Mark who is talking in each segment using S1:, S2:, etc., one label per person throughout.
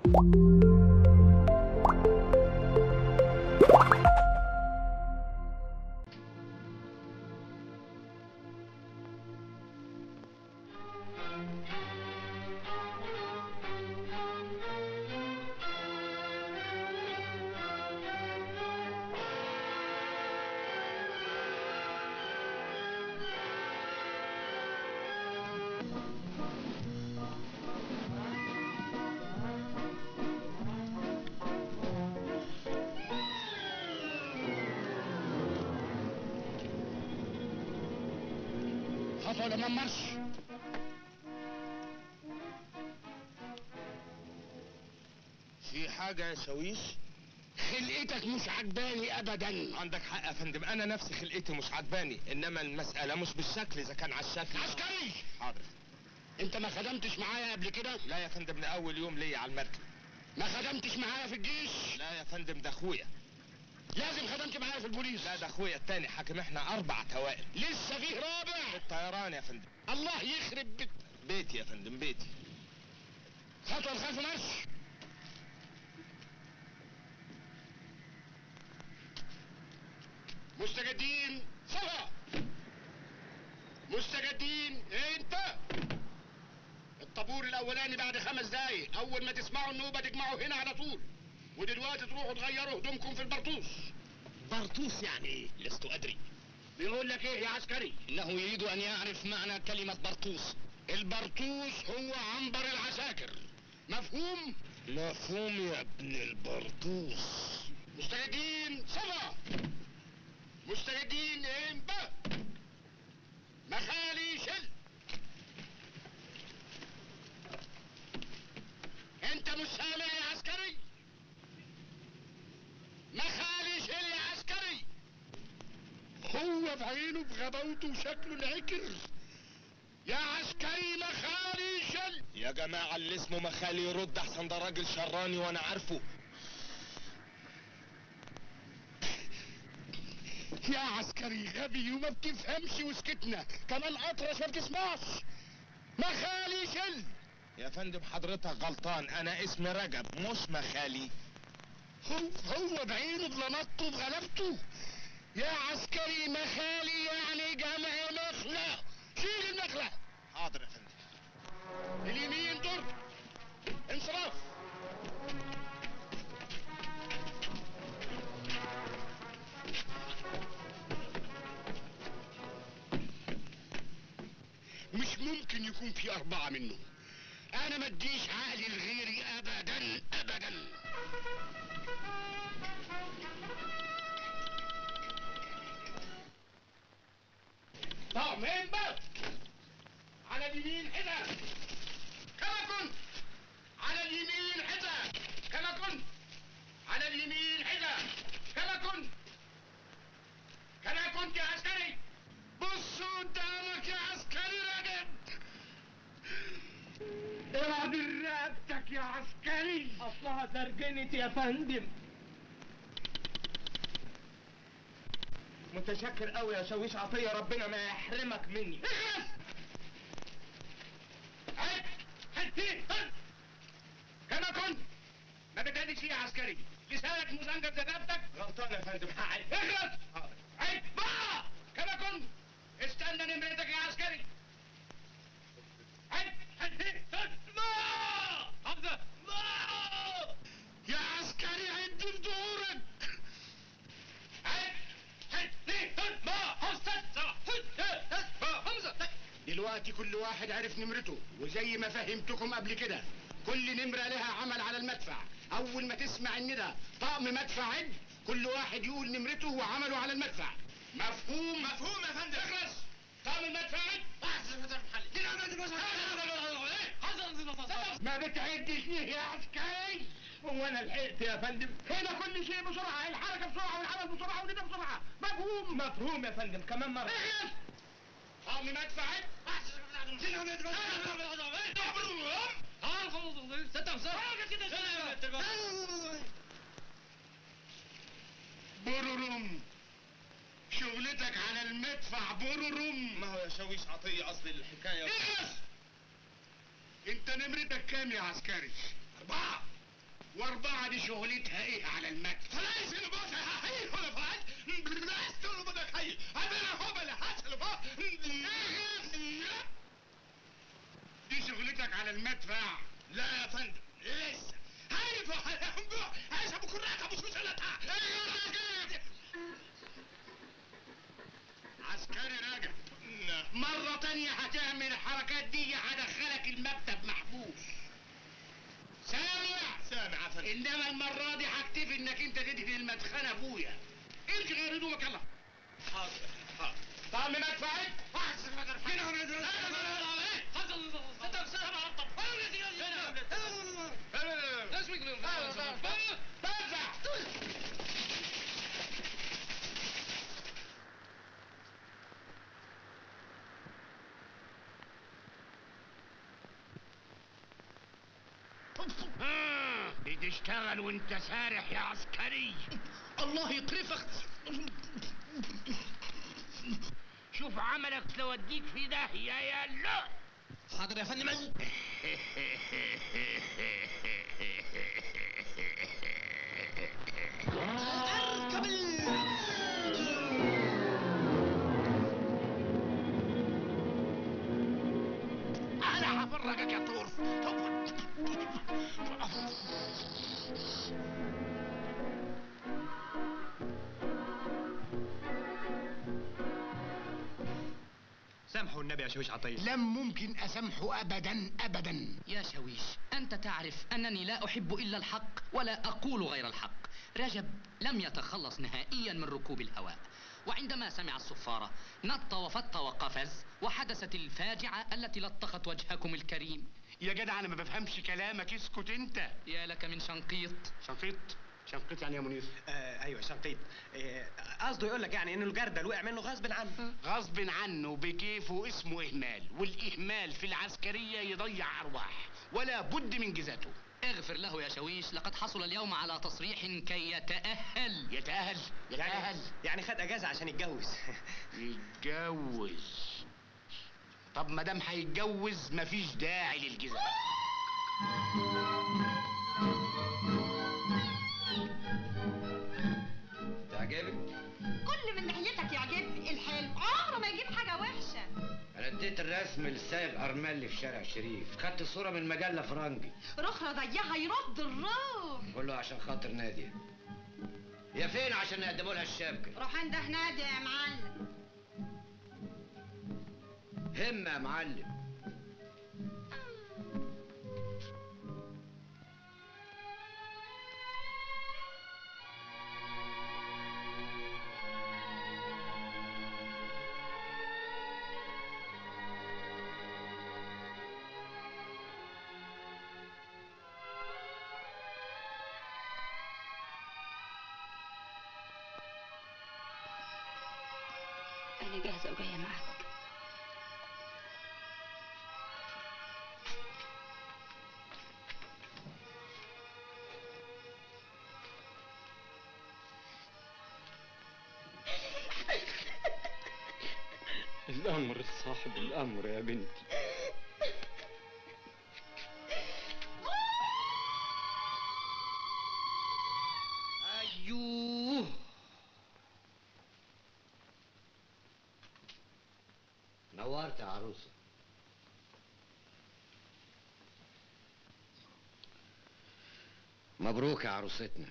S1: خطوة لما مرش
S2: في حاجة يا شاويش
S1: خلقتك مش عجباني ابدا
S2: عندك حق يا فندم انا نفسي خلقتي مش عجباني انما المسألة مش بالشكل اذا كان على الشكل
S1: عسكري
S2: حاضر
S1: انت ما خدمتش معايا قبل كده
S2: لا يا فندم ده اول يوم ليا على المركب
S1: ما خدمتش معايا في الجيش
S2: لا يا فندم ده اخويا
S1: لازم خدمت معايا في البوليس
S2: لا ده اخويا التاني حاكم احنا اربع توائم
S1: لسه فيه رابع
S2: الطيران يا فندم
S1: الله يخرب بيت
S2: بيتي يا فندم بيتي
S1: خطوة الخلف مرش مستجدين صفا مستجدين إيه انت الطابور الاولاني بعد خمس دقايق اول ما تسمعوا النوبه تجمعوا هنا على طول ودلوقتي تروحوا تغيروا هدومكم في البرطوس
S2: برطوس يعني ايه لست ادري
S1: بيقول لك ايه يا عسكري
S2: انه يريد ان يعرف معنى كلمة برطوس
S1: البرطوس هو عنبر العساكر مفهوم
S2: مفهوم يا ابن البرطوس
S1: مستجدين صفا مستجدين امبا مخالي شل انت مش سامع يا عسكري مخالي شل يا عسكري هو بعينه بغباوته وشكله العكر يا عسكري مخالي شل
S2: يا جماعة اللي اسمه مخالي يرد احسن ده راجل شراني وانا عارفه
S1: يا عسكري غبي وما بتفهمش وسكتنا كمان اطرش ما بتسمعش مخالي شل
S2: يا فندم حضرتك غلطان انا اسمي رجب مش مخالي
S1: هو هو بعينه بلنطه بغلبته يا عسكري مخالي يعني جمع مخلة شيل المخلة
S2: حاضر يا فندم
S1: اليمين دور انصراف مش ممكن يكون في أربعة منهم أنا ما اديش عقلي لغيري أبدا أبدا طب مين بقى؟ على اليمين حذا كما كنت على اليمين حذا كما كنت على اليمين حذا كما كنت كما كنت يا عسكري بص قدامك يا عسكري رجب اعدل رقبتك يا عسكري
S2: اصلها درجنت يا فندم متشكر قوي يا شاويش عطية ربنا ما يحرمك مني
S1: اخلص هات هات فيه هات كما كنت ما بتهدش يا عسكري لسانك مزنجر زي رقبتك
S2: غلطان يا فندم حقك
S1: اخلص
S2: حاضر
S1: عيب بقى كما كنت استنى نمرتك يا عسكري عيب هات فيه هات ما حمزة ما يا عسكري عد في دورك عيب هات فيه هات ما حمزة حمزة دلوقتي كل واحد عرف نمرته وزي ما فهمتكم قبل كده كل نمرة لها عمل على المدفع أول ما تسمع الندى طقم مدفع عد كل واحد يقول نمرته وعمله على المدفع مفهوم مفهوم يا فندم اخلص طقم المدفع عد ما بتعدش ليه يا عسكري
S2: هو انا لحقت يا فندم
S1: هنا كل شيء بسرعة الحركة بسرعة والعمل بسرعة والندى بسرعة مفهوم
S2: مفهوم يا فندم كمان مرة
S1: اخلص طقم مدفع عد بررم شغلتك على المدفع بررم
S2: ما هو يا شاويش عطية اصل الحكاية
S1: اخلص انت نمرتك كام يا عسكري اربعة واربعة دي شغلتها ايه على المكتب
S2: فليس نبوتها هي ولا فعل بلاست نبوتك هي أنا هو بلا حصل
S1: دي شغلتك على المدفع
S2: لا يا فندم لسه هاي هاي ابو كراكه مش مسلتها
S1: عسكري راجع مرة تانية هتعمل الحركات دي هدخلك المكتب محبوس سامع
S2: سامع يا فندم
S1: انما المرة دي هكتفي انك انت تدهن المدخنة ابويا امشي غير هدومك يلا
S2: حاضر حاضر طعم مدفعي
S1: بتشتغل وانت سارح يا عسكري
S3: الله يقرفك
S1: شوف عملك توديك في داهية يا لا
S3: حاضر يا فندم اركب
S1: انا هفرجك يا طور
S3: سامحوا النبي يا شويش عطيه
S1: لم ممكن اسامحه ابدا ابدا
S4: يا شويش أنت تعرف أنني لا أحب إلا الحق ولا أقول غير الحق رجب لم يتخلص نهائيا من ركوب الهواء وعندما سمع الصفارة نط وفط وقفز وحدثت الفاجعة التي لطخت وجهكم الكريم
S1: يا جدع انا ما بفهمش كلامك اسكت انت
S4: يا لك من شنقيط
S1: شنقيط شنقيط يعني يا منير
S3: آه ايوه شنقيط آه، قصده يقول لك يعني انه الجردل وقع منه غصب عنه
S1: غصب عنه بكيفه اسمه اهمال والاهمال في العسكريه يضيع ارواح ولا بد من جزاته
S4: اغفر له يا شويش لقد حصل اليوم على تصريح كي يتأهل
S1: يتاهل يتاهل
S3: يعني يعني خد اجازه عشان يتجوز
S1: يتجوز طب ما دام هيتجوز مفيش داعي للجزاء
S5: تعجبك؟
S6: كل من ناحيتك يعجبني الحلو عمره ما يجيب حاجة وحشة
S5: انا اديت الرسم للسايق ارملي في شارع شريف خدت صورة من مجلة فرنجي
S6: رخرة ضيعها يرد الروح
S5: قول له عشان خاطر نادية يا فين عشان نقدموا لها الشبكة
S6: روح انده نادي يا معلم
S5: همة يا معلم
S6: انا جاهزة وجاية معاك
S7: الأمر صاحب الأمر يا بنتي
S1: ايوه
S5: نورت يا عروسة مبروك يا عروستنا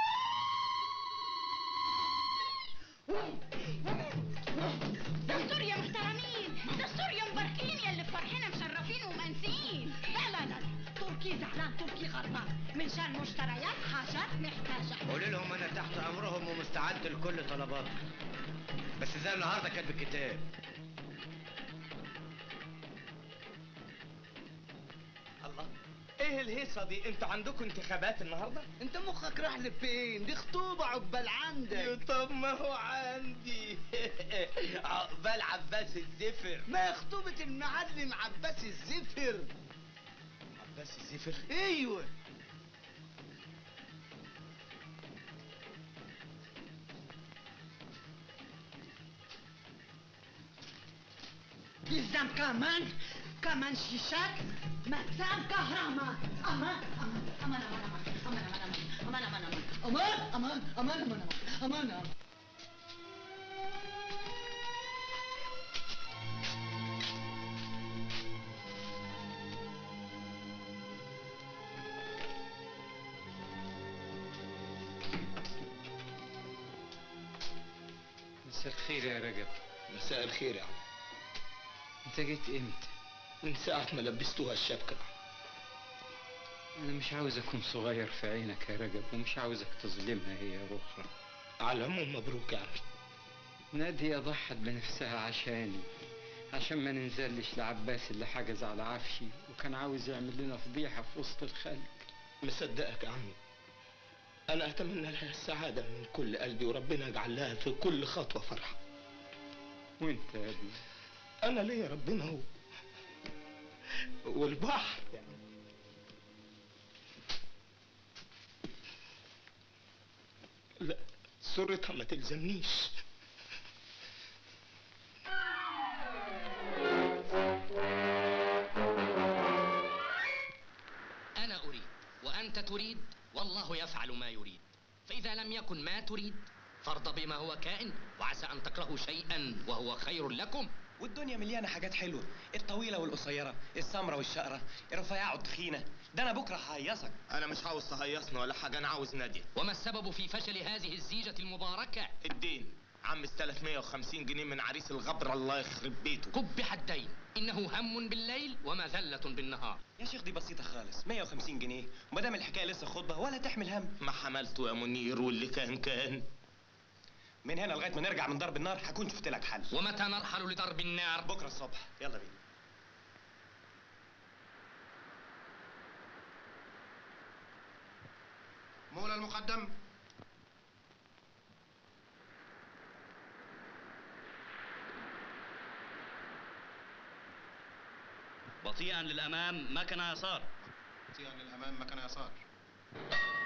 S6: دستور يا محترمين دستور يا مباركين يا اللي فرحنا مشرفين ومنسيين لا لا لا تركي زعلان تركي غضبان من شان مشتريات حاجات محتاجة
S5: قول لهم انا تحت امرهم ومستعد لكل طلباتهم بس زي النهارده كانت بالكتاب
S3: الله ايه الهيصه دي انتوا عندكم انتخابات النهارده
S8: انت مخك راح لفين دي خطوبة عقبال عندك
S3: طب ما هو عندي عقبال عباس الزفر
S8: ما خطوبة المعلم عباس الزفر
S3: عباس الزفر
S8: ايوه يلزم كمان كمان شيشات مكتب كهرباء امان امان امان امان امان امان امان امان امان امان امان امان
S7: مساء الخير يا رجب
S2: مساء الخير يا عم
S7: انت جيت امتى
S2: من ساعة ما لبستوها الشبكة
S7: انا مش عاوز اكون صغير في عينك يا رجب ومش عاوزك تظلمها هي اخرى
S2: على العموم مبروك يا عم
S7: نادية ضحت بنفسها عشاني عشان ما ننزلش لعباس اللي حجز على عفشي وكان عاوز يعمل لنا فضيحة في وسط الخلق
S2: مصدقك يا عمي أنا أتمنى لها السعادة من كل قلبي وربنا يجعل لها في كل خطوة فرحة
S7: وانت يا ابني
S2: أنا ليا ربنا هو والبحر يا عم لا سرتها ما تلزمنيش
S4: أنا أريد وأنت تريد والله يفعل ما يريد فإذا لم يكن ما تريد فارض بما هو كائن وعسى أن تكرهوا شيئا وهو خير لكم
S3: والدنيا مليانه حاجات حلوه الطويله والقصيره السمره والشقره الرفيعه والتخينه ده انا بكره ههيصك
S2: أنا مش عاوز تهيصني ولا حاجة أنا عاوز نادية
S4: وما السبب في فشل هذه الزيجة المباركة
S2: الدين عم استلف 150 جنيه من عريس الغبر الله يخرب بيته
S4: قبح الدين إنه هم بالليل ومذلة بالنهار
S3: يا شيخ دي بسيطه خالص 150 جنيه وما دام الحكايه لسه خطبه ولا تحمل هم
S2: ما حملته يا منير واللي كان كان
S3: من هنا لغايه ما نرجع من ضرب النار هكون شفت لك حل
S4: ومتى نرحل لضرب النار
S3: بكره الصبح يلا بينا
S1: مولى المقدم
S9: بطيئا للأمام مكنة يسار
S1: بطيئا للأمام مكان يسار